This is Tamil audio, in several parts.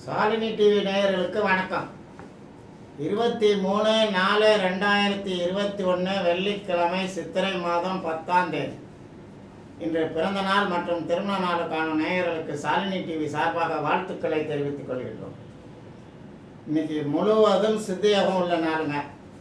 சாலினி டிவி நேயர்களுக்கு வணக்கம் இருபத்தி மூணு நாலு ரெண்டாயிரத்தி இருபத்தி ஒன்று வெள்ளிக்கிழமை சித்திரை மாதம் பத்தாம் தேதி இன்று பிறந்த நாள் மற்றும் திருமண நாளுக்கான நேயர்களுக்கு சாலினி டிவி சார்பாக வாழ்த்துக்களை தெரிவித்துக் கொள்கின்றோம் இன்னைக்கு முழுவதும் சித்தியோகம் உள்ள நாளுங்க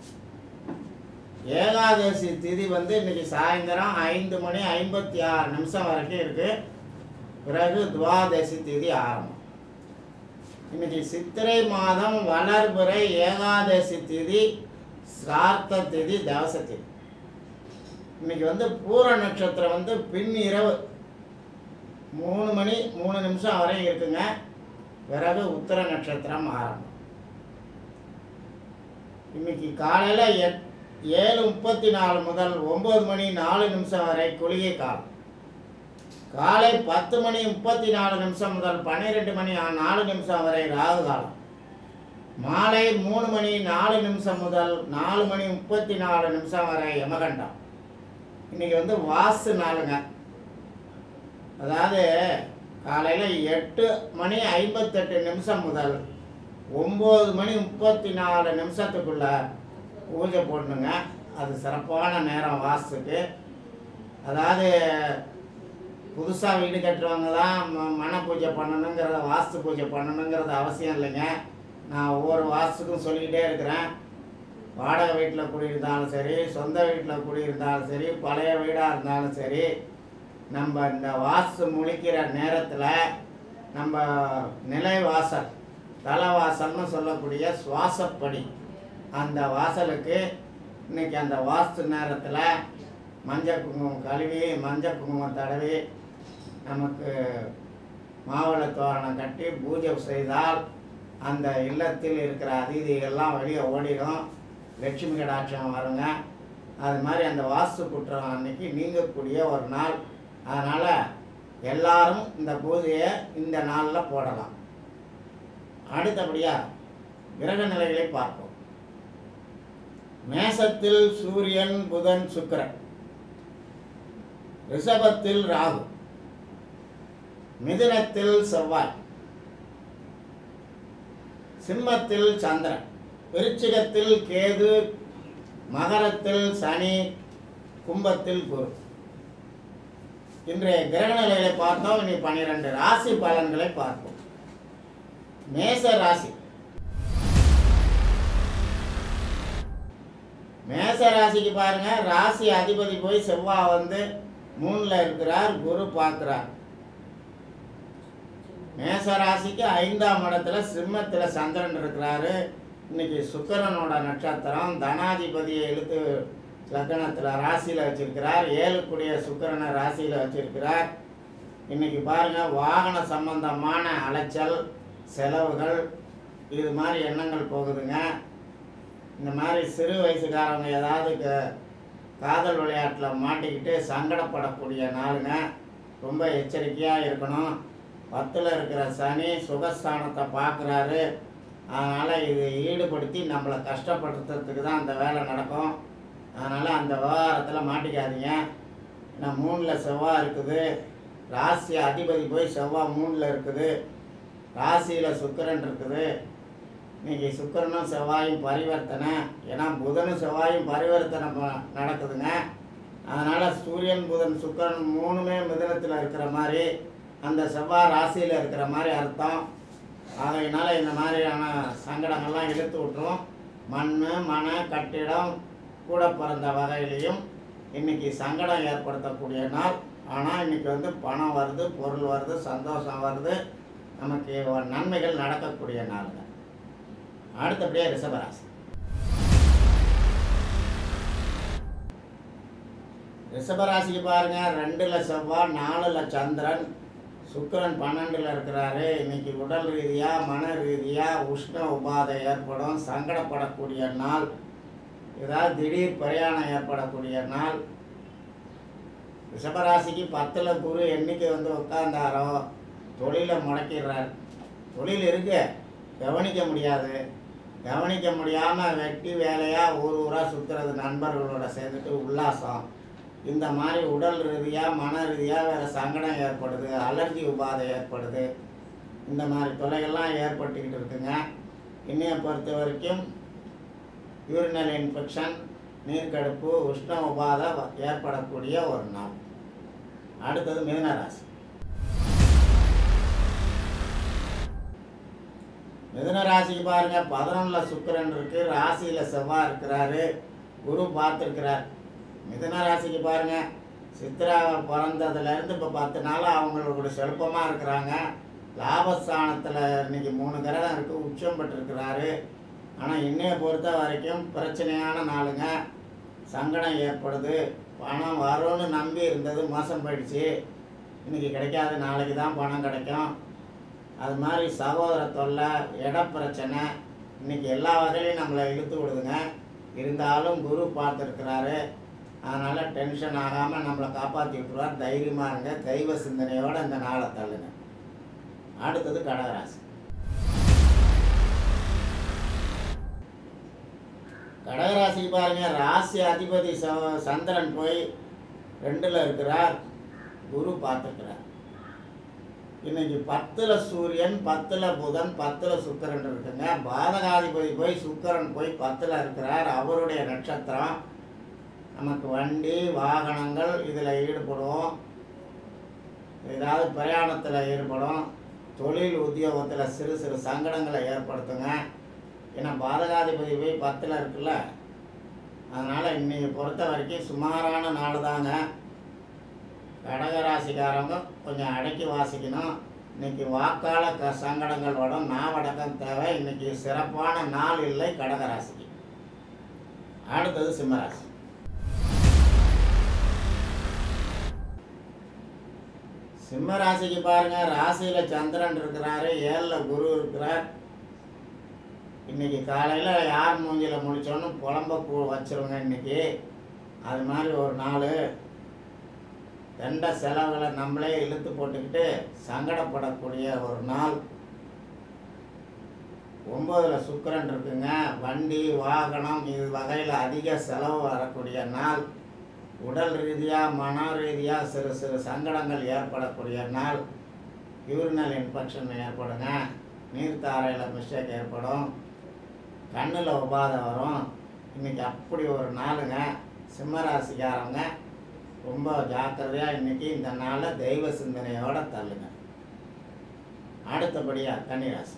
ஏகாதசி திதி வந்து இன்னைக்கு சாயந்தரம் ஐந்து மணி ஐம்பத்தி ஆறு நிமிஷம் வரைக்கும் இருக்கு பிறகு துவாதசி திதி ஆரம்பம் இன்னைக்கு சித்திரை மாதம் வளர்புரை ஏகாதசி திதி சிரார்த்த திதி தவச திதி இன்னைக்கு வந்து பூர நட்சத்திரம் வந்து பின் இரவு மூணு மணி மூணு நிமிஷம் வரை இருக்குங்க பிறகு உத்தர நட்சத்திரம் ஆரம்பம் இன்னைக்கு காலையில் எட் ஏழு முப்பத்தி நாலு முதல் ஒம்பது மணி நாலு நிமிஷம் வரை குளிகை காலம் காலை பத்து மணி முப்பத்தி நாலு நிமிஷம் முதல் பன்னிரெண்டு மணி ஆ- நாலு நிமிஷம் வரை ராகு காலம் மாலை மூணு மணி நாலு நிமிஷம் முதல் நாலு மணி முப்பத்தி நாலு நிமிஷம் வரை யமகண்டம் இன்னைக்கு வந்து வாசு நாளுங்க அதாவது காலையில் எட்டு மணி ஐம்பத்தெட்டு நிமிஷம் முதல் ஒம்பது மணி முப்பத்தி நாலு நிமிஷத்துக்குள்ள பூஜை போடணுங்க அது சிறப்பான நேரம் வாஸ்துக்கு அதாவது புதுசாக வீடு கட்டுறவங்க தான் ம- மன பூஜை பண்ணணுங்கிறத வாஸ்து பூஜை பண்ணணுங்கிறது அவசியம் இல்லைங்க நான் ஒவ்வொரு வாஸ்துக்கும் சொல்லிக்கிட்டே இருக்கிறேன் வாடகை வீட்டில் குடியிருந்தாலும் சரி சொந்த வீட்டில் குடியிருந்தாலும் சரி பழைய வீடாக இருந்தாலும் சரி நம்ம இந்த வாஸ்து முழிக்கிற நேரத்தில் நம்ம நிலை வாசல் தலைவாசல்னு சொல்லக்கூடிய சுவாசப்படி அந்த வாசலுக்கு இன்னைக்கு அந்த வாஸ்து நேரத்தில் மஞ்சள் குங்குமம் கழுவி மஞ்சள் குங்குமம் தடவி நமக்கு மாவள தோரணம் கட்டி பூஜை செய்தால் அந்த இல்லத்தில் இருக்கிற அதிதிகள்லாம் வெளியே ஓடிடும் லட்சுமி கடாட்சம் வருங்க அது மாதிரி அந்த வாஸ்து குற்றம் அன்னைக்கு நீங்கக்கூடிய ஒரு நாள் அதனால் எல்லாரும் இந்த பூஜையை இந்த நாளில் போடலாம் அடுத்தபடியாக கிரக நிலைகளை பார்ப்போம் மேசத்தில் சூரியன் புதன் சுக்கிரன் ரிஷபத்தில் ராகு மிதுனத்தில் செவ்வாய் சிம்மத்தில் சந்திரன் விருச்சிகத்தில் கேது மகரத்தில் சனி கும்பத்தில் குரு இன்றைய கிரக நிலைகளை பார்த்தோம் இனி பன்னிரண்டு ராசி பலன்களை பார்ப்போம் மேச ராசி மேச ராசிக்கு பாருங்க ராசி அதிபதி போய் செவ்வாய் வந்து மூணுல இருக்கிறார் குரு பார்க்கிறார் மேச ராசிக்கு ஐந்தாம் இடத்துல சிம்மத்துல சந்திரன் இருக்கிறாரு இன்னைக்கு சுக்கிரனோட நட்சத்திரம் தனாதிபதியை இழுத்து லக்னத்துல ராசியில வச்சிருக்கிறார் ஏழுக்குடிய சுக்கிரனை ராசியில வச்சிருக்கிறார் இன்னைக்கு பாருங்க வாகன சம்பந்தமான அலைச்சல் செலவுகள் இது மாதிரி எண்ணங்கள் போகுதுங்க இந்த மாதிரி சிறு வயசுக்காரங்க ஏதாவது க- காதல் விளையாட்டில் மாட்டிக்கிட்டு சங்கடப்படக்கூடிய நாளுங்க ரொம்ப எச்சரிக்கையாக இருக்கணும் பத்தில் இருக்கிற சனி சுகஸ்தானத்தை பார்க்குறாரு அதனால் இது ஈடுபடுத்தி நம்மளை கஷ்டப்படுத்துறதுக்கு தான் அந்த வேலை நடக்கும் அதனால் அந்த விவகாரத்தில் மாட்டிக்காதீங்க ஏன்னா மூணில் செவ்வாய் இருக்குது ராசி அதிபதி போய் செவ்வாய் மூணில் இருக்குது ராசியில் சுக்கிரன் இருக்குது இன்னைக்கு சுக்கிரனும் செவ்வாயும் பரிவர்த்தனை ஏன்னா புதனும் செவ்வாயும் பரிவர்த்தனை ப- நடக்குதுங்க அதனால் சூரியன் புதன் சுக்கிரன் மூணுமே மிதனத்தில் இருக்கிற மாதிரி அந்த செவ்வாய் ராசியில் இருக்கிற மாதிரி அர்த்தம் ஆகையினால இந்த மாதிரியான சங்கடங்கள்லாம் இழுத்து விட்டுரும் மண் மன கட்டிடம் கூட பிறந்த வகையிலையும் இன்னைக்கு சங்கடம் ஏற்படுத்தக்கூடிய நாள் ஆனால் இன்னைக்கு வந்து பணம் வருது பொருள் வருது சந்தோஷம் வருது நமக்கு ஒரு நன்மைகள் நடக்கக்கூடிய நாளுங்க அடுத்தபடியாக ரிஷபராசி ரிஷபராசிக்கு பாருங்க ரெண்டுல செவ்வாய் நாலுல சந்திரன் சுக்கிரன் பன்னெண்டுல இருக்கிறாரு இன்னைக்கு உடல் ரீதியா மன ரீதியா உஷ்ண உபாதை ஏற்படும் சங்கடப்படக்கூடிய நாள் ஏதாவது திடீர் பிரயாணம் ஏற்படக்கூடிய நாள் ரிஷபராசிக்கு பத்துல குரு என்னைக்கு வந்து உட்கார்ந்தாரோ தொழிலை முடக்கிடுறார் தொழில் இருக்கு கவனிக்க முடியாது கவனிக்க முடியாமல் வெட்டி வேலையாக ஊர் ஊராக சுற்றுறது நண்பர்களோட சேர்ந்துட்டு உல்லாசம் இந்த மாதிரி உடல் ரீதியாக மன ரீதியாக வேறு சங்கடம் ஏற்படுது அலர்ஜி உபாதை ஏற்படுது இந்த மாதிரி தொல்லைகள்லாம் ஏற்பட்டுக்கிட்டு இருக்குங்க இன்னையை பொறுத்த வரைக்கும் யூரினல் இன்ஃபெக்ஷன் நீர்க்கடுப்பு உஷ்ண உபாத வ- ஏற்படக்கூடிய ஒரு நாள் அடுத்தது மிதுன ராசி மிதுன ராசிக்கு பாருங்க பதினொன்றுல சுக்கிரன் இருக்கு ராசியில செவ்வாய் இருக்கிறாரு குரு பார்த்துருக்கிறார் மிதுன ராசிக்கு பாருங்க சித்ரா பிறந்ததுல இருந்து இப்போ பத்து நாள் அவங்களோட செழுப்பமா இருக்கிறாங்க லாபஸ்தானத்துல இன்னைக்கு மூணு கிரகம் இருக்கு உச்சம் பெற்றிருக்கிறாரு ஆனா இன்னைய பொறுத்த வரைக்கும் பிரச்சனையான நாளுங்க சங்கடம் ஏற்படுது பணம் வரும்னு நம்பி இருந்தது மோசம் போயிடுச்சு இன்னைக்கு கிடைக்காது நாளைக்கு தான் பணம் கிடைக்கும் அது மாதிரி சகோதர தொல்லை இட பிரச்சனை இன்னைக்கு எல்லா வகையிலையும் நம்மளை இழுத்து விடுதுங்க இருந்தாலும் குரு பார்த்துருக்கிறாரு அதனால் டென்ஷன் ஆகாமல் நம்மளை காப்பாற்றி விட்டுருவார் தைரியமாக இருங்க தெய்வ சிந்தனையோட இந்த நாளை தள்ளுங்க அடுத்தது கடகராசி கடகராசிக்கு பாருங்க ராசி அதிபதி ச- சந்திரன் போய் ரெண்டில் இருக்கிறார் குரு பார்த்துருக்கிறார் இன்னைக்கு பத்தில் சூரியன் பத்தில் புதன் பத்தில் சுக்கிரன் இருக்குங்க பாதகாதிபதி போய் சுக்கிரன் போய் பத்தில் இருக்கிறார் அவருடைய நட்சத்திரம் நமக்கு வண்டி வாகனங்கள் இதில் ஈடுபடுவோம் ஏதாவது பிரயாணத்தில் ஈடுபடும் தொழில் உத்தியோகத்தில் சிறு சிறு சங்கடங்களை ஏற்படுத்துங்க ஏன்னா பாதகாதிபதி போய் பத்தில் இருக்குல்ல அதனால் இன்னைக்கு பொறுத்த வரைக்கும் சுமாரான நாள் தாங்க கடகராசிக்காரங்க கொஞ்சம் அடக்கி வாசிக்கணும் இன்னைக்கு வாக்கால க சங்கடங்கள் வரும் நாவடக்கம் தேவை இன்னைக்கு சிறப்பான நாள் இல்லை கடகராசிக்கு அடுத்தது சிம்மராசி சிம்ம ராசிக்கு பாருங்க ராசியில சந்திரன் இருக்கிறாரு ஏழுல குரு இருக்கிறார் இன்னைக்கு காலையில யார் மூஞ்சில முடிச்சோன்னு புலம்ப பூ வச்சிருங்க இன்னைக்கு அது மாதிரி ஒரு நாள் தண்ட செலவுகளை நம்மளே இழுத்து போட்டுக்கிட்டு சங்கடப்படக்கூடிய ஒரு நாள் ஒன்பதுல சுக்கிரன் இருக்குங்க வண்டி வாகனம் இது வகையில் அதிக செலவு வரக்கூடிய நாள் உடல் ரீதியாக மன ரீதியாக சிறு சிறு சங்கடங்கள் ஏற்படக்கூடிய நாள் யூரினல் இன்ஃபெக்ஷன் ஏற்படுங்க நீர்த்தாரையில் மிஸ்டேக் ஏற்படும் கண்ணில் உபாதை வரும் இன்னைக்கு அப்படி ஒரு நாளுங்க சிம்மராசிக்காரங்க ரொம்ப ஜாக்கிரதையாக இன்னைக்கு இந்த நாளை தெய்வ சிந்தனையோட தள்ளுங்க அடுத்தபடியாக கன்னிராசி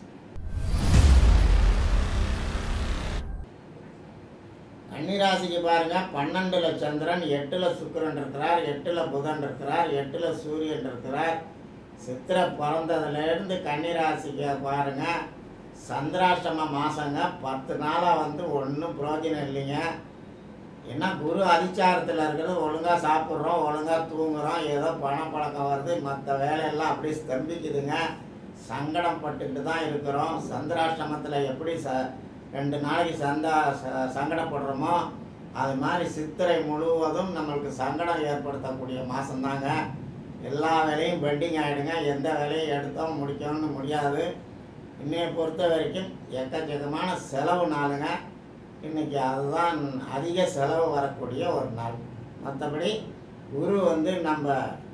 கன்னிராசிக்கு பாருங்க பன்னெண்டுல சந்திரன் எட்டுல சுக்கிரன் இருக்கிறார் எட்டுல புதன் இருக்கிறார் எட்டுல சூரியன் இருக்கிறார் சித்திரை பிறந்ததுல இருந்து கன்னிராசிக்கு பாருங்க சந்திராஷ்டம மாசங்க பத்து நாளா வந்து ஒன்றும் பிரயோஜனம் இல்லைங்க என்ன குரு அதிச்சாரத்தில் இருக்கிறது ஒழுங்காக சாப்பிட்றோம் ஒழுங்காக தூங்குறோம் ஏதோ பணப்பழக்கம் வருது மற்ற வேலையெல்லாம் அப்படியே ஸ்தம்பிக்குதுங்க சங்கடம் பட்டுக்கிட்டு தான் இருக்கிறோம் சந்திராஷ்டமத்தில் எப்படி ச ரெண்டு நாளைக்கு சந்தா ச- சங்கடப்படுறோமோ அது மாதிரி சித்திரை முழுவதும் நம்மளுக்கு சங்கடம் ஏற்படுத்தக்கூடிய மாதம்தாங்க எல்லா வேலையும் பெண்டிங் ஆகிடுங்க எந்த வேலையும் எடுத்தோம் முடிக்கணும்னு முடியாது இன்னைய பொறுத்த வரைக்கும் எக்கச்சக்கமான செலவு நாளுங்க இன்னைக்கு அதுதான் அதிக செலவு வரக்கூடிய ஒரு நாள் மற்றபடி குரு வந்து நம்ம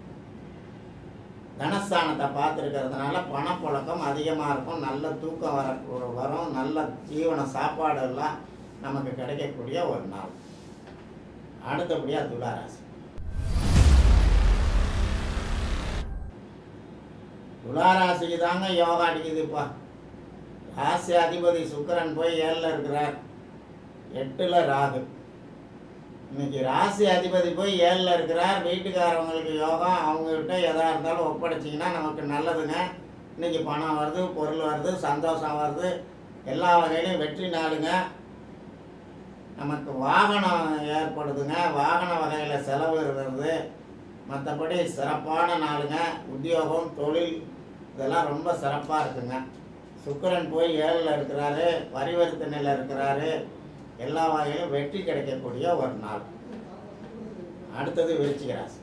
தனஸ்தானத்தை பார்த்துருக்கிறதுனால பணப்புழக்கம் அதிகமாக இருக்கும் நல்ல தூக்கம் வர வரும் நல்ல ஜீவன சாப்பாடு எல்லாம் நமக்கு கிடைக்கக்கூடிய ஒரு நாள் அடுத்தபடியாக துளாராசி துளாராசிக்கு தாங்க யோகா அடிக்குதுப்பா ராசி அதிபதி சுக்கிரன் போய் ஏழில் இருக்கிறார் எட்டில் ராகு இன்னைக்கு ராசி அதிபதி போய் ஏழில் இருக்கிறார் வீட்டுக்காரவங்களுக்கு யோகம் அவங்ககிட்ட எதா இருந்தாலும் ஒப்படைச்சிங்கன்னா நமக்கு நல்லதுங்க இன்னைக்கு பணம் வருது பொருள் வருது சந்தோஷம் வருது எல்லா வகையிலையும் வெற்றி நாளுங்க நமக்கு வாகனம் ஏற்படுதுங்க வாகன வகையில் செலவு இருக்கிறது மற்றபடி சிறப்பான நாளுங்க உத்தியோகம் தொழில் இதெல்லாம் ரொம்ப சிறப்பாக இருக்குங்க சுக்கிரன் போய் ஏழில் இருக்கிறாரு பரிவர்த்தனையில் இருக்கிறாரு எல்லா வகையிலும் வெற்றி கிடைக்கக்கூடிய ஒரு நாள் அடுத்தது விருச்சிக ராசி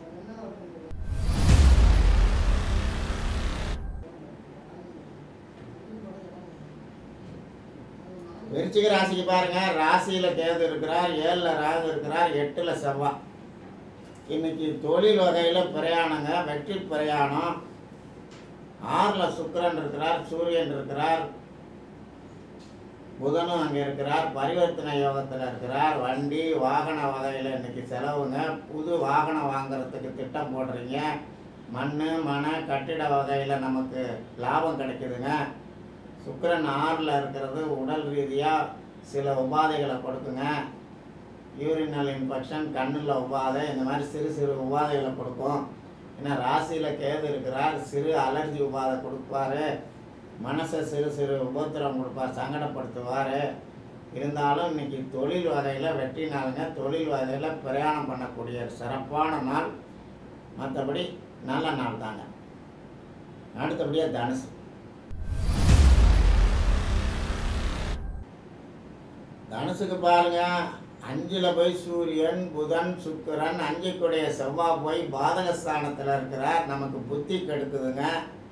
விருச்சிக ராசிக்கு பாருங்க ராசியில கேது இருக்கிறார் ஏழுல ராகு இருக்கிறார் எட்டுல செவ்வாய் இன்னைக்கு தொழில் வகையில பிரயாணங்க வெற்றி பிரயாணம் ஆறில் சுக்கிரன் இருக்கிறார் சூரியன் இருக்கிறார் புதனும் அங்கே இருக்கிறார் பரிவர்த்தனை யோகத்தில் இருக்கிறார் வண்டி வாகன வகையில் இன்னைக்கு செலவுங்க புது வாகனம் வாங்குறதுக்கு திட்டம் போடுறீங்க மண் மன கட்டிட வகையில் நமக்கு லாபம் கிடைக்குதுங்க சுக்கிரன் ஆறில் இருக்கிறது உடல் ரீதியாக சில உபாதைகளை கொடுக்குங்க யூரினல் இன்ஃபெக்ஷன் கண்ணில் உபாதை இந்த மாதிரி சிறு சிறு உபாதைகளை கொடுக்கும் ஏன்னா ராசியில் கேது இருக்கிறார் சிறு அலர்ஜி உபாதை கொடுப்பாரு மனசை சிறு சிறு உபத்திரம் கொடுப்பார் சங்கடப்படுத்துவார் இருந்தாலும் இன்னைக்கு தொழில் வகையில் வெற்றி நாளுங்க தொழில் வகையில் பிரயாணம் பண்ணக்கூடிய சிறப்பான நாள் மற்றபடி நல்ல நாள் தாங்க அடுத்தபடியாக தனுசு தனுசுக்கு பாருங்க அஞ்சில் போய் சூரியன் புதன் சுக்கிரன் அஞ்சுக்குடைய செவ்வாய் போய் பாதகஸ்தானத்தில் இருக்கிறார் நமக்கு புத்தி கெடுக்குதுங்க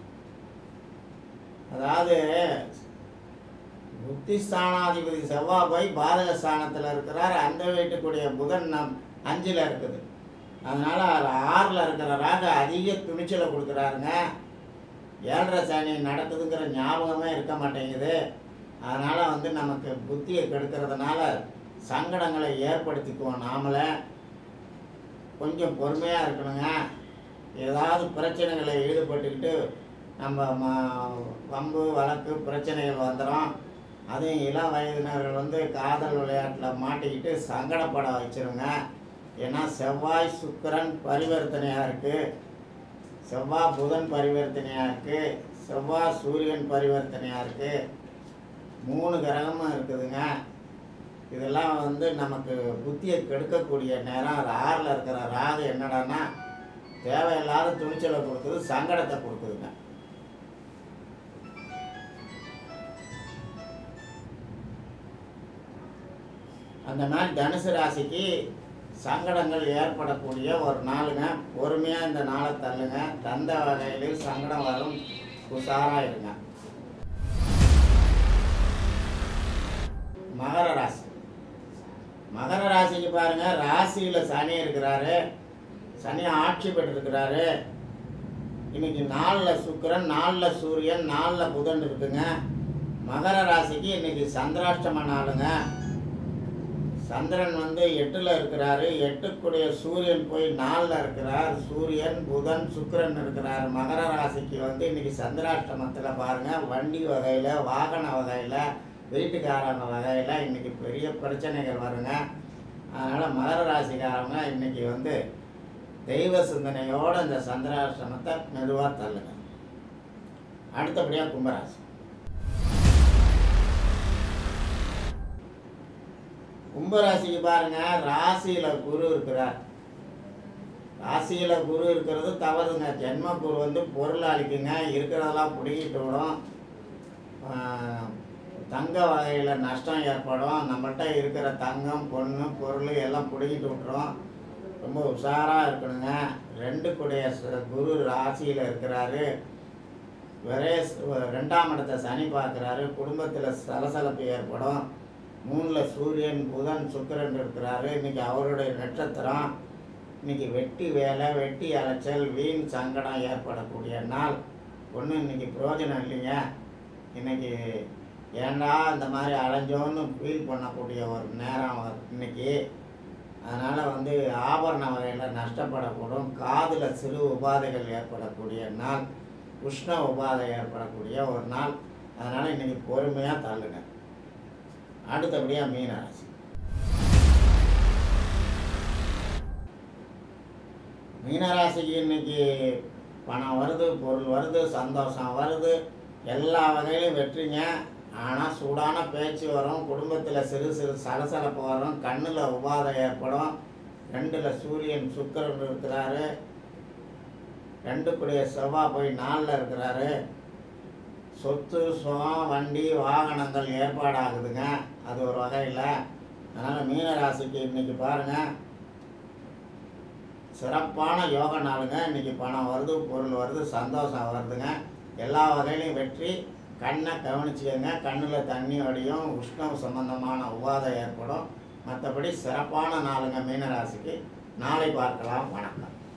அதாவது புத்தி ஸ்தானாதிபதி செவ்வாய் போய் பாதக ஸ்தானத்தில் இருக்கிறார் அந்த வீட்டுக்குடைய புதன் நம் அஞ்சில் இருக்குது அதனால் ஆறில் இருக்கிற ராக அதிக துணிச்சலை கொடுக்குறாருங்க ஏழரை சனி நடக்குதுங்கிற ஞாபகமே இருக்க மாட்டேங்குது அதனால் வந்து நமக்கு புத்தியை கெடுக்கிறதுனால சங்கடங்களை ஏற்படுத்திக்குவோம் நாமளே கொஞ்சம் பொறுமையாக இருக்கணுங்க ஏதாவது பிரச்சனைகளை ஈடுபட்டுக்கிட்டு நம்ம ம வம்பு வழக்கு பிரச்சனைகள் வந்துடும் அதுவும் இளம் வயதினர்கள் வந்து காதல் விளையாட்டில் மாட்டிக்கிட்டு சங்கடப்பட வச்சிருங்க ஏன்னா செவ்வாய் சுக்கிரன் பரிவர்த்தனையாக இருக்குது செவ்வாய் புதன் பரிவர்த்தனையாக இருக்குது செவ்வாய் சூரியன் பரிவர்த்தனையாக இருக்குது மூணு கிரகமும் இருக்குதுங்க இதெல்லாம் வந்து நமக்கு புத்தியை கெடுக்கக்கூடிய நேரம் அது ஆறில் இருக்கிற ராகு என்னடான்னா தேவையில்லாத துணிச்சலை கொடுக்குது சங்கடத்தை கொடுக்குதுங்க அந்த மாதிரி தனுசு ராசிக்கு சங்கடங்கள் ஏற்படக்கூடிய ஒரு நாளுங்க பொறுமையாக இந்த நாளை தள்ளுங்க தந்த வகையிலும் சங்கடம் வரும் உஷாராக இருங்க மகர ராசி மகர ராசிக்கு பாருங்க ராசியில் சனி இருக்கிறாரு சனி ஆட்சி பெற்றிருக்கிறாரு இன்னைக்கு நாலில் சுக்கிரன் நாலில் சூரியன் நாலில் புதன் இருக்குங்க மகர ராசிக்கு இன்னைக்கு சந்திராஷ்டம நாளுங்க சந்திரன் வந்து எட்டில் இருக்கிறாரு எட்டுக்குடைய சூரியன் போய் நாலில் இருக்கிறார் சூரியன் புதன் சுக்கிரன் இருக்கிறார் மகர ராசிக்கு வந்து இன்னைக்கு சந்திராஷ்டமத்தில் பாருங்க வண்டி வகையில் வாகன வகையில் வீட்டுக்காரங்க வகையில் இன்னைக்கு பெரிய பிரச்சனைகள் வருங்க அதனால் மகர ராசிக்காரங்க இன்னைக்கு வந்து தெய்வ சிந்தனையோடு இந்த சந்திராஷ்டமத்தை மெதுவாக தள்ளுங்க அடுத்தபடியாக கும்பராசி கும்பராசிக்கு பாருங்க ராசியில குரு இருக்கிறார் ராசியில குரு இருக்கிறது தவறுங்க ஜென்ம குரு வந்து பொருள் அளிக்குங்க இருக்கிறதெல்லாம் பிடிக்கிட்டு விடும் ஆஹ், தங்க வகையில் நஷ்டம் ஏற்படும் நம்மள்கிட்ட இருக்கிற தங்கம் பொண்ணு பொருள் எல்லாம் பிடிக்கிட்டு விட்டுரும் ரொம்ப உஷாராக இருக்கணுங்க ரெண்டு கூடைய ச- குரு ராசியில் இருக்கிறாரு ஒரே ச- ரெண்டாம் இடத்தை சனி பார்க்குறாரு குடும்பத்தில் சலசலப்பு ஏற்படும் மூணில் சூரியன் புதன் சுக்கிரன் இருக்கிறாரு இன்னைக்கு அவருடைய நட்சத்திரம் இன்னைக்கு வெட்டி வேலை வெட்டி அலைச்சல் வீண் சங்கடம் ஏற்படக்கூடிய நாள் ஒன்றும் இன்னைக்கு பிரயோஜனம் இல்லைங்க இன்னைக்கு ஏன்டா இந்த மாதிரி அலைஞ்சோன்னு ஃபீல் பண்ணக்கூடிய ஒரு நேரம் வ- இன்னைக்கு அதனால் வந்து ஆபரண வகையில் நஷ்டப்படக்கூடும் காதில் சிறு உபாதைகள் ஏற்படக்கூடிய நாள் உஷ்ண உபாதை ஏற்படக்கூடிய ஒரு நாள் அதனால் இன்னைக்கு பொறுமையாக தள்ளுங்க அடுத்தபடியாக மீனராசி மீனராசிக்கு இன்னைக்கு பணம் வருது பொருள் வருது சந்தோஷம் வருது எல்லா வகையிலும் வெற்றிங்க ஆனால் சூடான பேச்சு வரும் குடும்பத்தில் சிறு சிறு சலசலப்பு வரும் கண்ணில் உபாதை ஏற்படும் ரெண்டில் சூரியன் சுக்கிரன் இருக்கிறாரு ரெண்டுக்குடைய செவ்வாய் போய் நாலில் இருக்கிறாரு சொத்து சுகம் வண்டி வாகனங்கள் ஏற்பாடாகுதுங்க அது ஒரு வகையில் அதனால் மீனராசிக்கு இன்னைக்கு பாருங்கள் சிறப்பான யோக நாளுங்க இன்னைக்கு பணம் வருது பொருள் வருது சந்தோஷம் வருதுங்க எல்லா வகையிலையும் வெற்றி கண்ணை கவனிச்சுக்கோங்க கண்ணில் தண்ணி வடியும் உஷ்ணம் சம்பந்தமான உபாதை ஏற்படும் மற்றபடி சிறப்பான நாளுங்க மீனராசிக்கு நாளை பார்க்கலாம் வணக்கம்